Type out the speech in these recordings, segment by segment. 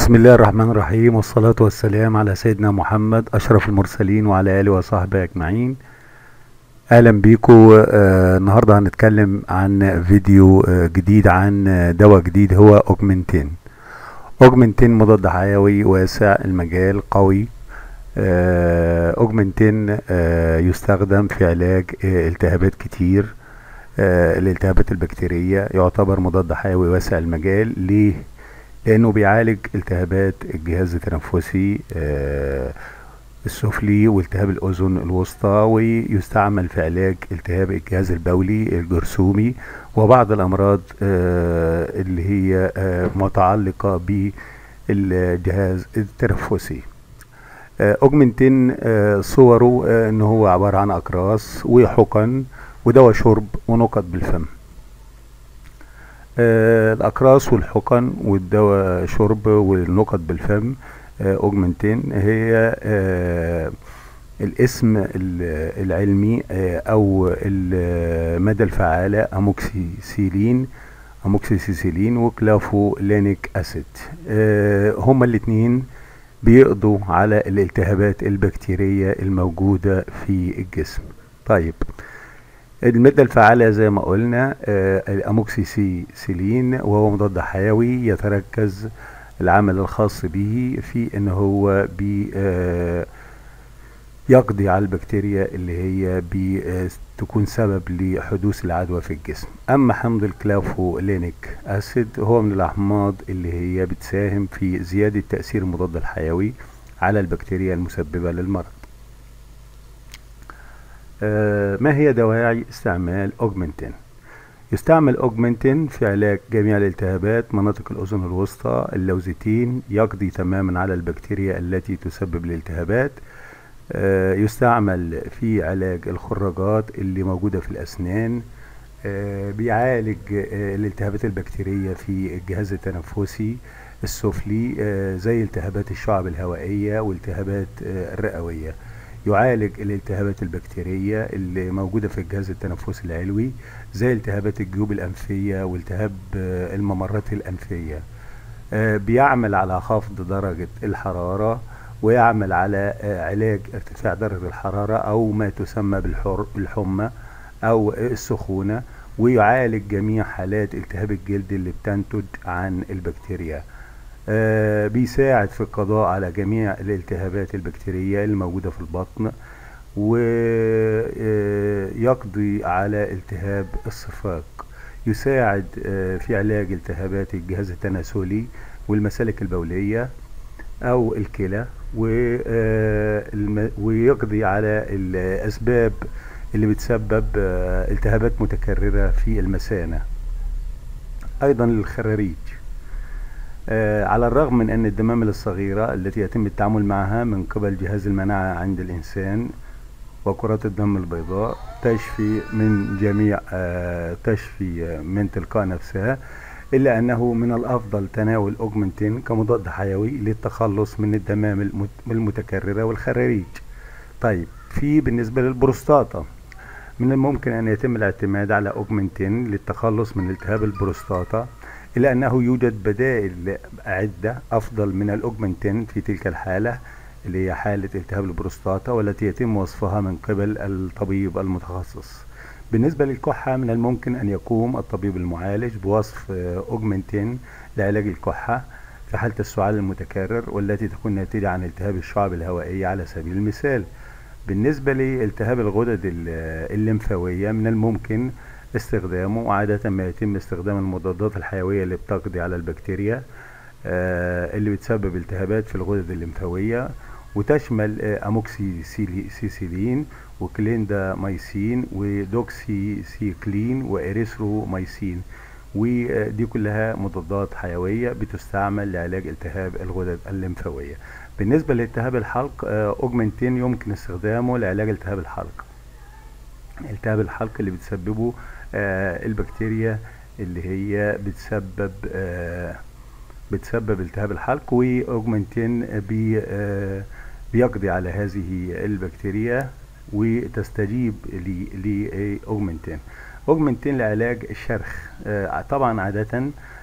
بسم الله الرحمن الرحيم والصلاة والسلام على سيدنا محمد أشرف المرسلين وعلى آله وصحبه أجمعين أهلا بيكم آه النهاردة هنتكلم عن فيديو آه جديد عن آه، دواء جديد هو أوجمنتين أوجمنتين مضاد حيوي واسع المجال قوي آه، أوجمنتين آه، يستخدم في علاج آه، التهابات كتير آه، الالتهابات البكتيرية يعتبر مضاد حيوي واسع المجال ليه؟ لأنه بيعالج التهابات الجهاز التنفسي آه، السفلي والتهاب الأذن الوسطى ويستعمل في علاج التهاب الجهاز البولي الجرثومي وبعض الأمراض آه، اللي هي آه، متعلقة بالجهاز التنفسي آه، اوجمنتين آه، صوره آه، ان هو عبارة عن اقراص وحقن ودواء شرب ونقط بالفم آه، الاقراص والحقن والدواء شرب والنقط بالفم آه، اوجمنتين هي آه، الاسم ال- العلمي آه، او المادة الفعالة اموكسيسيلين اموكسيسيلين وكلافولينيك اسيد آه، هما الاتنين بيقضوا على الالتهابات البكتيرية الموجودة في الجسم طيب المادة الفعالة زي ما قلنا آه، الأموكسيسيلين وهو مضاد حيوي يتركز العمل الخاص به في ان هو بي آه، يقضي على البكتيريا اللي هي بتكون سبب لحدوث العدوى في الجسم اما حمض الكلافولينيك اسيد هو من الاحماض اللي هي بتساهم في زيادة تأثير المضاد الحيوي على البكتيريا المسببة للمرض آه، ما هي دواعي استعمال اوجمنتين يستعمل اوجمنتين في علاج جميع الالتهابات مناطق الاذن الوسطى اللوزتين يقضي تماما على البكتيريا التي تسبب الالتهابات آه، يستعمل في علاج الخراجات اللي موجودة في الأسنان آه، بيعالج آه، الالتهابات البكتيرية في الجهاز التنفسي السفلي آه، زي التهابات الشعب الهوائية والتهابات آه، الرئوية يعالج الالتهابات البكتيرية اللي موجودة في الجهاز التنفسي العلوي زي التهابات الجيوب الأنفية والتهاب آه، الممرات الأنفية آه، بيعمل على خفض درجة الحرارة ويعمل على آه، علاج ارتفاع درجة الحرارة أو ما تسمى بالحر بالحمى أو السخونة ويعالج جميع حالات التهاب الجلد اللي بتنتج عن البكتيريا آه، بيساعد في القضاء على جميع الالتهابات البكتيرية الموجودة في البطن ويقضي على التهاب الصفاق يساعد آه، في علاج التهابات الجهاز التناسلي والمسالك البولية أو الكلى و- آه، الم- ويقضي على الأسباب اللي بتسبب آه، التهابات متكررة في المثانة أيضا للخراريج آه، على الرغم من أن الدمامل الصغيرة التي يتم التعامل معها من قبل جهاز المناعة عند الإنسان وكرات الدم البيضاء تشفي من جميع آه، تشفي آه، من تلقاء نفسها إلا أنه من الأفضل تناول أوجمنتين كمضاد حيوي للتخلص من الدمام المت- المتكررة والخراريج طيب في بالنسبة للبروستاتا من الممكن أن يتم الاعتماد على أوجمنتين للتخلص من التهاب البروستاتا إلا أنه يوجد بدائل عدة أفضل من الأوجمنتين في تلك الحالة اللي هي حالة التهاب البروستاتا والتي يتم وصفها من قبل الطبيب المتخصص بالنسبة للكحة من الممكن أن يقوم الطبيب المعالج بوصف آه، أوجمنتين لعلاج الكحة في حالة السعال المتكرر والتي تكون ناتجة عن التهاب الشعب الهوائية على سبيل المثال بالنسبة لالتهاب الغدد ال- الليمفاوية من الممكن استخدامه وعادة ما يتم استخدام المضادات الحيوية اللي بتقضي على البكتيريا آه، اللي بتسبب التهابات في الغدد الليمفاوية وتشمل آه، اموكسيسيلين وكلينداميسين ودوكسيسيكلين واريثروميسين ودي كلها مضادات حيوية بتستعمل لعلاج التهاب الغدد الليمفاوية بالنسبة لالتهاب الحلق آه، اوجمنتين يمكن استخدامه لعلاج التهاب الحلق التهاب الحلق اللي بتسببه آه، البكتيريا اللي هي بتسبب آه، بتسبب التهاب الحلق واوجمنتين بي آه، بيقضي على هذه البكتيريا وتستجيب لاوجمنتين اوجمنتين لعلاج الشرخ آه، طبعا عادة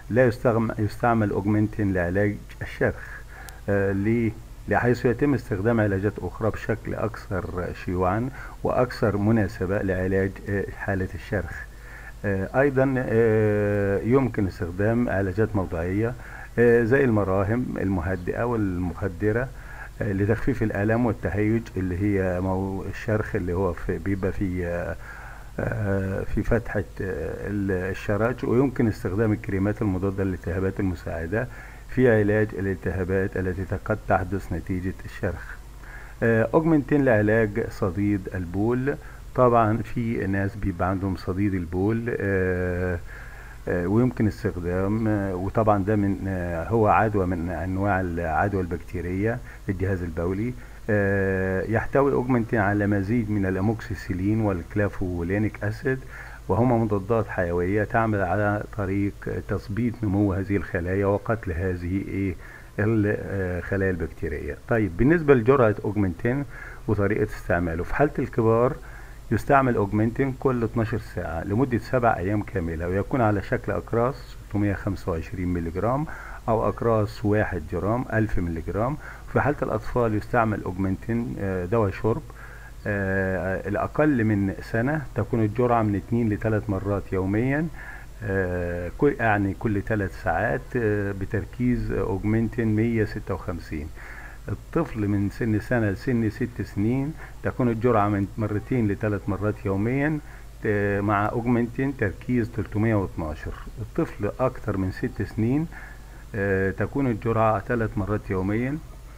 لا يستعمل, يستعمل اوجمنتين لعلاج الشرخ آه ليه لحيث يتم استخدام علاجات أخرى بشكل أكثر شيوعا وأكثر مناسبة لعلاج آه، حالة الشرخ آه، أيضا آه، يمكن استخدام علاجات موضعية آه، زي المراهم المهدئة والمخدرة آه، لتخفيف الآلام والتهيج اللي هي مو الشرخ اللي هو في بيبقى في آه، آه، في فتحة آه، الشرج ويمكن استخدام الكريمات المضادة للالتهابات المساعدة في علاج الالتهابات التي قد تحدث نتيجة الشرخ آه، اوجمنتين لعلاج صديد البول طبعا في ناس بيبقى عندهم صديد البول آه، آه، ويمكن استخدام آه، وطبعا ده من آه، هو عدوى من انواع العدوى البكتيريه للجهاز البولي آه، يحتوي اوجمنتين على مزيج من الاموكسيسيلين والكلافولينيك اسيد وهما مضادات حيويه تعمل على طريق تثبيط نمو هذه الخلايا وقتل هذه ايه الخلايا البكتيريه طيب بالنسبه لجرعه اوجمنتين وطريقه استعماله في حاله الكبار يستعمل اوجمنتين كل 12 ساعة لمدة سبع أيام كاملة ويكون على شكل أقراص 625 ملغ جرام أو أقراص 1 جرام 1000 ملغ جرام في حالة الأطفال يستعمل اوجمنتين آه، دواء شرب آه، الأقل من سنة تكون الجرعة من 2 ل 3 مرات يوميا آه، كل- يعني كل 3 ساعات آه، بتركيز اوجمنتين 156 الطفل من سن سنة لسن ست سنين تكون الجرعة من مرتين لثلاث مرات يوميا آه، مع اوجمنتين تركيز 312 الطفل أكثر من ست سنين آه، تكون الجرعة ثلاث مرات يوميا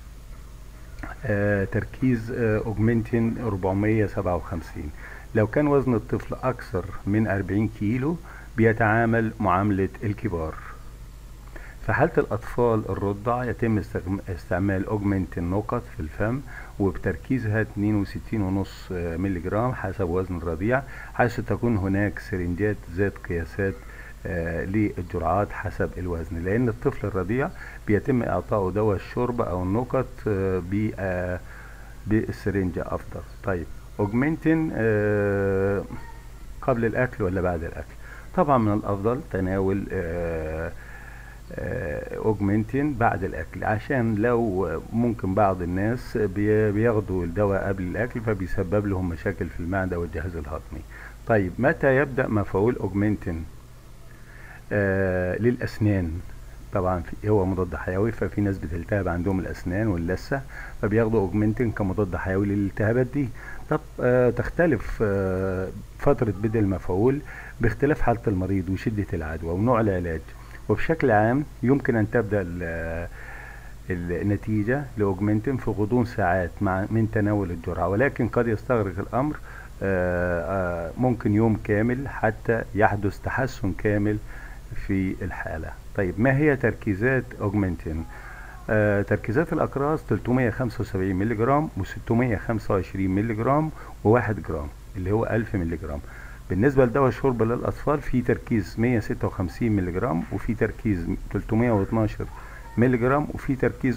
آه، تركيز آه، اوجمنتين 457 لو كان وزن الطفل أكثر من 40 كيلو بيتعامل معاملة الكبار في حالة الأطفال الرضع يتم استخدام- استعمال أوجمنتين نقط في الفم وبتركيزها 62.5 مللي جرام حسب وزن الرضيع حيث تكون هناك سرنجات ذات قياسات آه، للجرعات حسب الوزن لأن الطفل الرضيع بيتم إعطائه دواء الشرب أو النقط آه، ب- آه، بالسرنجة أفضل طيب أوجمنتين آه، قبل الأكل ولا بعد الأكل طبعا من الأفضل تناول آه، آه، اوجمنتين بعد الاكل عشان لو ممكن بعض الناس بي- بياخدوا الدواء قبل الاكل فبيسبب لهم مشاكل في المعده والجهاز الهضمي طيب متى يبدا مفعول اوجمنتين آه للاسنان طبعا في هو مضاد حيوي ففي ناس بتلتهب عندهم الاسنان واللثه فبياخدوا اوجمنتين كمضاد حيوي للالتهابات دي طب آه تختلف آه فتره بدء المفعول باختلاف حاله المريض وشده العدوى ونوع العلاج وبشكل عام يمكن ان تبدا ال- النتيجة لأوجمنتين في غضون ساعات مع من تناول الجرعة ولكن قد يستغرق الأمر آه، آه، ممكن يوم كامل حتى يحدث تحسن كامل في الحالة طيب ما هي تركيزات أوجمنتين آه، تركيزات الأقراص 375 مللي جرام و625 مللي جرام و1 جرام اللي هو 1000 مللي جرام بالنسبة لدواء الشرب للأطفال في تركيز 156 مللي جرام وفي تركيز 312 مللي جرام وفي تركيز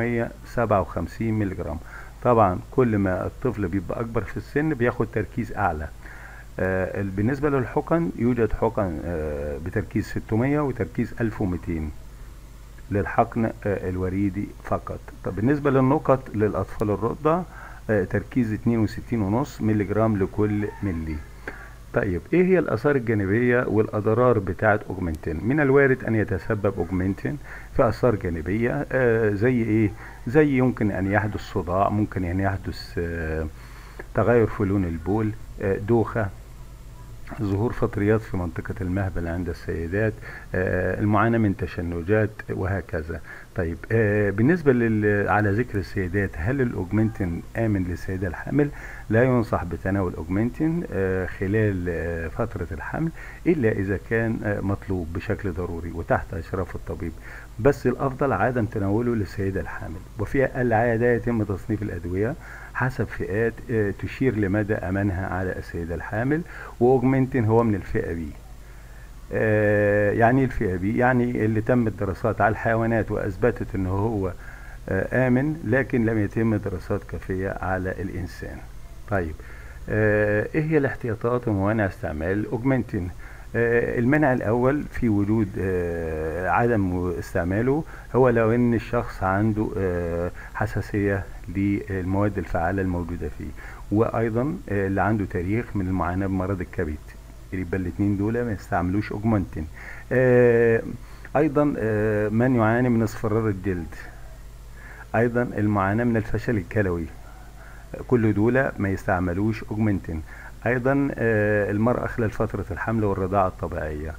457 مللي جرام طبعا كل ما الطفل بيبقى أكبر في السن بياخد تركيز أعلى آه، بالنسبة للحقن يوجد حقن آه، بتركيز 600 وتركيز 1200 للحقن آه، الوريدي فقط طب بالنسبة للنقط للأطفال الرضع آه، تركيز 62.5 مللي جرام لكل ملي طيب ايه هي الاثار الجانبيه والاضرار بتاعه اوجمنتين من الوارد ان يتسبب اوجمنتين في اثار جانبيه آه زي ايه زي يمكن ان يحدث صداع ممكن ان يحدث آه تغير في لون البول آه دوخه ظهور فطريات في منطقة المهبل عند السيدات آه، المعاناة من تشنجات وهكذا طيب آه، بالنسبة لل... على ذكر السيدات هل الأوجمنتين آمن للسيدة الحامل لا ينصح بتناول أوجمنتين آه، خلال آه، فترة الحمل إلا إذا كان آه، مطلوب بشكل ضروري وتحت إشراف الطبيب بس الأفضل عادة تناوله للسيدة الحامل وفي العادة يتم تصنيف الأدوية حسب فئات آه، تشير لمدى أمانها على السيدة الحامل وأوجمنتين هو من الفئة بي آه، يعني إيه الفئة بي يعني اللي تمت دراسات على الحيوانات وأثبتت أنه هو آه، آمن لكن لم يتم دراسات كافية على الإنسان طيب آه، إيه هي الاحتياطات وموانع استعمال الأوجمنتين آه، المنع الأول في وجود آه، عدم استعماله هو لو إن الشخص عنده آه، حساسية للمواد الفعالة الموجودة فيه وأيضا آه، اللي عنده تاريخ من المعاناة بمرض الكبد يبقى الاتنين دول ما يستعملوش اوجمانتين ايضا آه، من يعاني من اصفرار الجلد ايضا المعاناة من الفشل الكلوي كل دول ما يستعملوش اوجمانتين ايضا آه، المرأة خلال فترة الحمل والرضاعة الطبيعية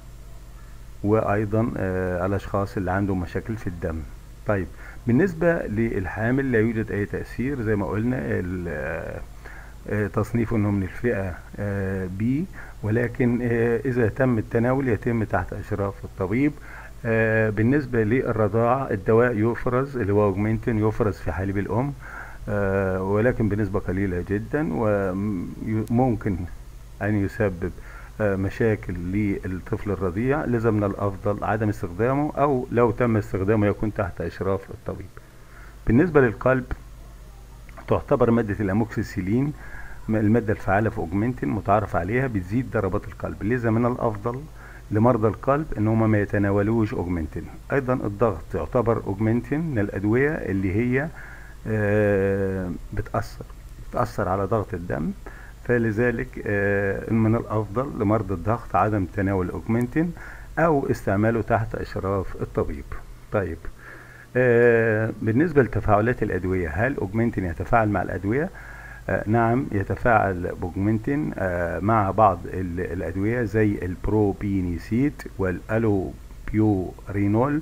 وايضا آه، الاشخاص اللي عندهم مشاكل في الدم طيب بالنسبة للحامل لا يوجد اي تأثير زي ما قلنا ال- آه، آه، تصنيفه انه من الفئة بي ولكن آه، اذا تم التناول يتم تحت اشراف الطبيب آه، بالنسبة للرضاعة الدواء يفرز اللي هو اوجمنتين يفرز في حليب الام آه، ولكن بنسبة قليلة جدا وممكن ان يسبب آه، مشاكل للطفل الرضيع لذا من الافضل عدم استخدامه او لو تم استخدامه يكون تحت اشراف الطبيب بالنسبة للقلب تعتبر مادة الأموكسيسيلين المادة الفعالة في أوجمنتين متعارف عليها بتزيد ضربات القلب لذا من الأفضل لمرضى القلب إن هم ما يتناولوش أوجمنتين أيضا الضغط يعتبر أوجمنتين من الأدوية اللي هي آه، بتأثر بتأثر على ضغط الدم فلذلك آه، من الأفضل لمرضى الضغط عدم تناول أوجمنتين أو استعماله تحت إشراف الطبيب طيب آه، بالنسبة لتفاعلات الأدوية هل أوجمنتين يتفاعل مع الأدوية؟ آه، نعم يتفاعل بوجمنتين آه، مع بعض ال- الأدوية زي البروبينيسيت والألوبيورينول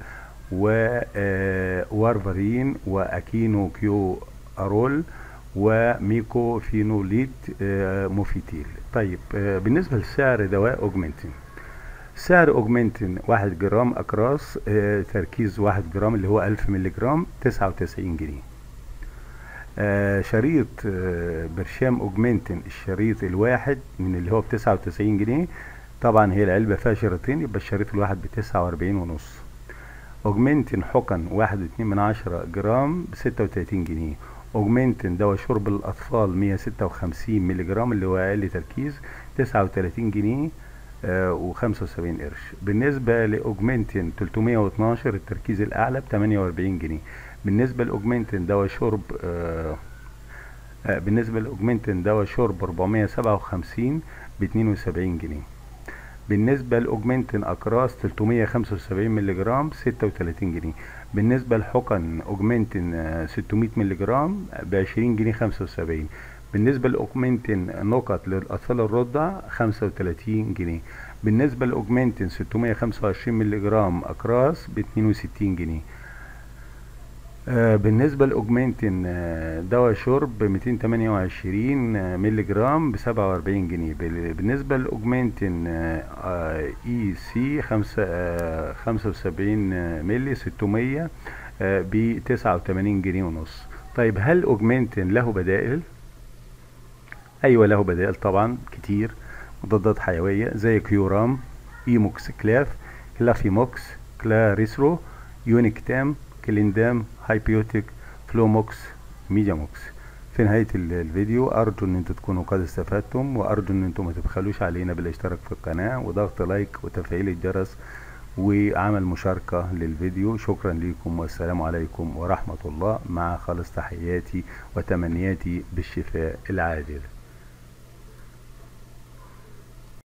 ووارفارين وأكينوكيو أرول وميكوفينوليت آه، موفيتيل طيب آه، بالنسبة لسعر دواء أوجمنتين سعر اوجمنتين واحد جرام اكراس آه، تركيز واحد جرام اللي هو الف ملي جرام تسعة وتسعين جنيه آه، شريط آه، برشام اوجمنتين الشريط الواحد من اللي هو بتسعة وتسعين جنيه طبعا هي العلبة فيها شريطين يبقى الشريط الواحد بتسعة واربعين ونص اوجمنتين حقن واحد واتنين من عشرة جرام بستة وتلاتين جنيه اوجمنتين دواء شرب للاطفال مية ستة وخمسين ملي جرام اللي هو اقل تركيز تسعة وتلاتين جنيه وخمسة وسبعين قرش بالنسبة لأوجمنتين 312 التركيز الأعلى بتمانية وأربعين جنيه بالنسبة لأوجمنتين دواء شرب آه، آه، بالنسبة لأوجمنتين دواء شرب 457 ب 72 جنيه بالنسبة لأوجمنتين أكراس 375 مللي جرام 36 جنيه بالنسبة لحقن أوجمنتين آه، 600 مللي جرام ب 20 جنيه 75 بالنسبة لأوجمنتين نقط للأطفال الرضع 35 جنيه بالنسبة لأوجمنتين 625 مللي جرام أكراس ب 62 جنيه آه، بالنسبة لأوجمنتين آه، دواء شرب 228 آه، مللي جرام ب 47 جنيه بال- بالنسبة لأوجمنتين اي سي 75 آه، مللي 600 ب 89 جنيه ونص طيب هل أوجمنتين له بدائل؟ ايوه له بدائل طبعا كتير مضادات حيويه زي كيورام ايموكس كلاف كلافيموكس كلاريسرو يونيكتام كليندام هايبيوتيك فلوموكس ميدياموكس في نهاية ال- الفيديو أرجو إن انتوا تكونوا قد استفدتم وأرجو إن انتوا ما تبخلوش علينا بالاشتراك في القناة وضغط لايك وتفعيل الجرس وعمل مشاركة للفيديو شكرا لكم والسلام عليكم ورحمة الله مع خالص تحياتي وتمنياتي بالشفاء العاجل